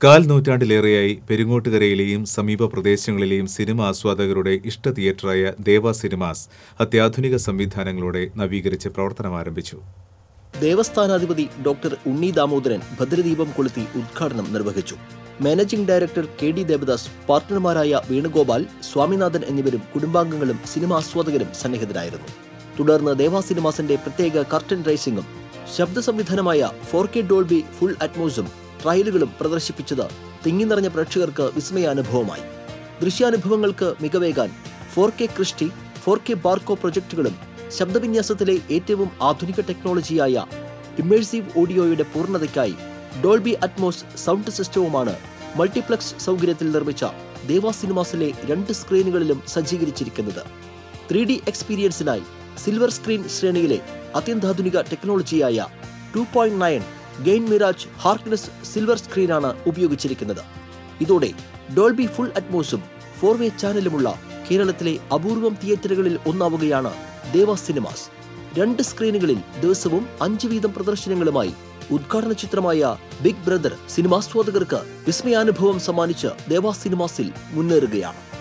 കാൽ നൂറ്റാണ്ടിലേറെയായി പെരിങ്ങോട്ടുകരയിലെയും സമീപ പ്രദേശങ്ങളിലെയും സിനിമ ആസ്വാദകരുടെ ഇഷ്ട തിയേറ്ററായ ദേവ സിനിമാസ് അത്യാധുനിക സംവിധാനങ്ങളോടെ നവീകരിച്ച് പ്രവർത്തനം ആരംഭിച്ചു ദേവസ്ഥാനാധിപതി ഡോക്ടർ ഉണ്ണി ദാമോദരൻ ഭദ്രദീപം കൊളുത്തി ഉദ്ഘാടനം നിർവഹിച്ചു managing director K D Devadas പാർട്ട്ണർമാരായ വേണുഗോപാൽ സ്വാമിനാഥൻ എന്നിവരും കുടുംബാംഗങ്ങളും സിനിമാ ആസ്വാദകരും സന്നിഹിതരായിരുന്നു തുടർന്ന് ദേവാ സിനിമാസിന്റെ പ്രത്യേക കർട്ടൻ റൈസിംഗും ശബ്ദ സംവിധാനമായ ഫോർ കെ ഡോൾബി ഫുൾ അറ്റ്മോസും ട്രയലുകളും പ്രദർശിപ്പിച്ചത് തിങ്ങി നിറഞ്ഞ പ്രേക്ഷകർക്ക് വിസ്മയാനുഭവമായി ദൃശ്യാനുഭവങ്ങൾക്ക് മികവേകാൻ four K Christie four K Barco പ്രൊജക്ടുകളും ശബ്ദവിന്യാസത്തിലെ ഏറ്റവും ആധുനിക ടെക്നോളജിയായ ഇമ്മേഴ്സീവ് ഓഡിയോയുടെ പൂർണ്ണതയ്ക്കായി ഡോൾബി അറ്റ്മോസ് സൗണ്ട് സിസ്റ്റവുമാണ് മൾട്ടിപ്ലക്സ് സൗകര്യത്തിൽ നിർമ്മിച്ച ദേവാ സിനിമാസിലെ രണ്ട് സ്ക്രീനുകളിലും സജ്ജീകരിച്ചിരിക്കുന്നത് ത്രീ ഡി എക്സ്പീരിയൻസിനായി സിൽവർ സ്ക്രീൻ ശ്രേണിയിലെ അത്യന്താധുനിക ടെക്നോളജിയായ two point nine gain Mirage Harkness silver സ്ക്രീനാണ് ഉപയോഗിച്ചിരിക്കുന്നത് ഇതോടെ ഡോൾബി ഫുൾ അറ്റ്മോസും ഫോർ വേ ചാനലുമുള്ള കേരളത്തിലെ അപൂർവം തിയേറ്ററുകളിൽ ഒന്നാവുകയാണ് ദേവ സിനിമാസ് രണ്ട് സ്ക്രീനുകളിൽ ദിവസവും അഞ്ച് വീതം പ്രദർശനങ്ങളുമായി ഉദ്ഘാടന ചിത്രമായ ബിഗ് ബ്രദർ സിനിമാസ്വാദകർക്ക് വിസ്മയാനുഭവം സമ്മാനിച്ച് ദേവാ സിനിമാസിൽ മുന്നേറുകയാണ്